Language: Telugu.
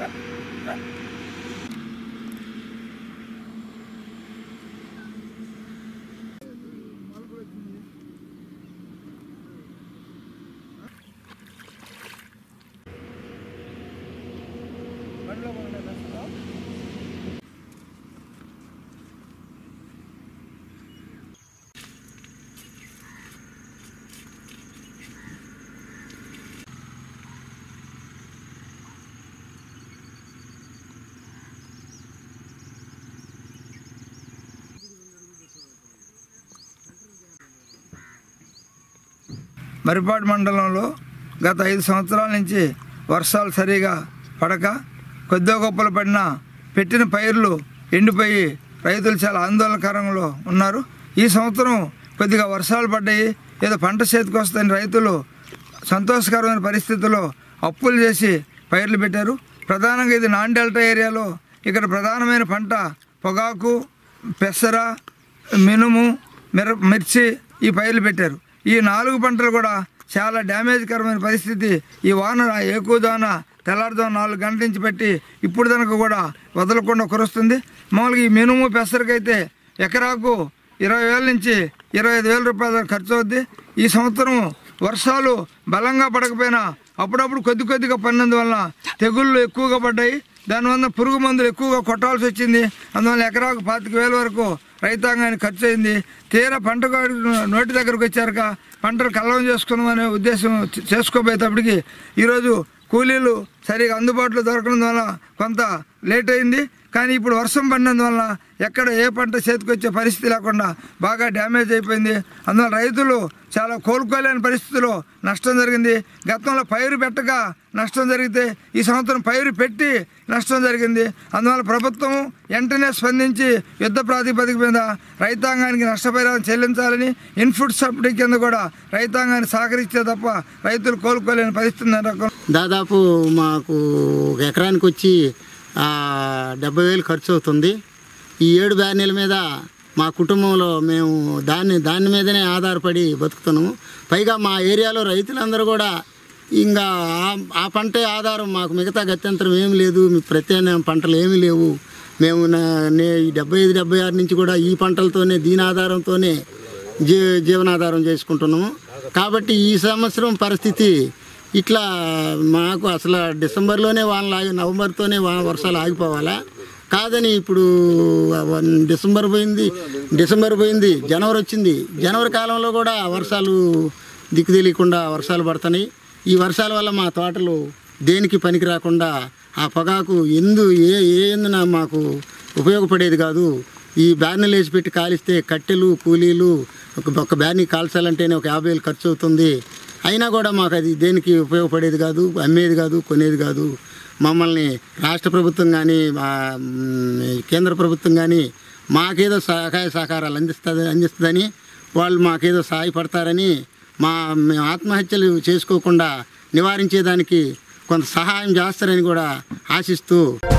మరిపాడు మండలంలో గత ఐదు సంవత్సరాల నుంచి వర్షాలు సరిగా పడక కొద్దిగా గొప్పలు పడిన పెట్టిన పైర్లు ఎండిపోయి రైతులు చాలా ఆందోళనకరంలో ఉన్నారు ఈ సంవత్సరం కొద్దిగా వర్షాలు పడ్డాయి ఏదో పంట చేతికి వస్తాయని రైతులు సంతోషకరమైన పరిస్థితుల్లో అప్పులు చేసి పైర్లు పెట్టారు ప్రధానంగా ఇది నాన్ డెల్టా ఏరియాలో ఇక్కడ ప్రధానమైన పంట పొగాకు పెసర మినుము మిర మిర్చి ఈ పైర్లు పెట్టారు ఈ నాలుగు పంటలు కూడా చాలా డ్యామేజ్కరమైన పరిస్థితి ఈ వాన ఎక్కువ దాన తెల్లారుదాం నాలుగు గంటల నుంచి పెట్టి ఇప్పుడు దానికి కూడా వదలకుండా కురుస్తుంది మామూలుగా ఈ మినుము పెసరకైతే ఎకరాకు ఇరవై వేల నుంచి ఇరవై ఐదు వేల రూపాయల దాకా ఖర్చు అవుద్ది ఈ సంవత్సరం వర్షాలు బలంగా పడకపోయినా అప్పుడప్పుడు కొద్ది కొద్దిగా పడినందువలన తెగుళ్ళు ఎక్కువగా పడ్డాయి దానివల్ల పురుగు మందులు ఎక్కువగా కొట్టాల్సి వచ్చింది అందువల్ల ఎకరాకు పాతిక వేల వరకు రైతాంగానికి ఖర్చు అయింది తీరా పంట కాడు- నోటి దగ్గరకు వచ్చాక పంటలు కల్లం చేసుకుందామనే ఉద్దేశం చే- చేసుకోబోయేటప్పటికి ఈరోజు కూలీలు సరిగా అందుబాటులో దొరకడం వల్ల కొంత లేట్ అయింది కానీ ఇప్పుడు వర్షం పడినందువల్ల ఎక్కడ ఏ పంట చేతికొచ్చే పరిస్థితి లేకుండా బాగా డ్యామేజ్ అయిపోయింది అందువల్ల రైతులు చాలా కోలుకోలేని పరిస్థితిలో నష్టం జరిగింది గతంలో పైరు పెట్టక నష్టం జరిగితే ఈ సంవత్సరం పైరు పెట్టి నష్టం జరిగింది అందువల్ల ప్రభుత్వం వెంటనే స్పందించి యుద్ధ ప్రాతిపదిక మీద రైతాంగానికి నష్టపరిహారం చెల్లించాలని ఇన్పుట్ సబ్సిడీ కింద కూడా రైతాంగాన్ని సహకరిస్తే తప్ప రైతులు కోలుకోలేని పరిస్థితి నెలకొంది. దాదాపు మాకు ఒక ఎకరానికి వచ్చి ఆ, డెబ్బై వేలు ఖర్చు అవుతుంది ఈ ఏడు బ్యానీల మీద మా కుటుంబంలో మేము దాన్ని దాని మీదనే ఆధారపడి బతుకుతున్నాము పైగా మా ఏరియాలో రైతులందరూ కూడా ఇంకా ఆ- ఆ పంటే ఆధారం మాకు మిగతా గత్యంతరం ఏమి లేదు మీ ప్రత్యామ్నాయ పంటలు ఏమీ లేవు మేము నా- నే ఈ డెబ్బై ఐదు డెబ్బై ఆరు నుంచి కూడా ఈ పంటలతోనే దీని ఆధారంతోనే జీ జీవనాధారం చేసుకుంటున్నాము కాబట్టి ఈ సంవత్సరం పరిస్థితి ఇట్లా మాకు అసలు డిసెంబర్లోనే వానలు ఆగి నవంబర్తోనే వా వర్షాలు ఆగిపోవాలా కాదని ఇప్పుడు వన్- డిసెంబర్ పోయింది డిసెంబర్ పోయింది జనవరి వచ్చింది జనవరి కాలంలో కూడా వర్షాలు దిక్కు తెలియకుండా వర్షాలు పడుతున్నాయి ఈ వర్షాల వల్ల మా తోటలు దేనికి పనికి రాకుండా ఆ పొగాకు ఎందు ఏ ఏ ఎందున మాకు ఉపయోగపడేది కాదు ఈ బ్యానర్లు వేసి పెట్టి కాలిస్తే కట్టెలు కూలీలు ఒక ఒక బ్యాన్ని కాల్చాలంటేనే ఒక యాభై వేలు ఖర్చు అవుతుంది అయినా కూడా మాకు అది దేనికి ఉపయోగపడేది కాదు అమ్మేది కాదు కొనేది కాదు మమ్మల్ని రాష్ట్ర ప్రభుత్వం కానీ కేంద్ర ప్రభుత్వం కానీ మాకేదో సహాయ సహకారాలు అందిస్తుంది అందిస్తుందని వాళ్ళు మాకేదో సహాయపడతారని మా మేము ఆత్మహత్యలు చేసుకోకుండా నివారించేదానికి కొంత సహాయం చేస్తారని కూడా ఆశిస్తూ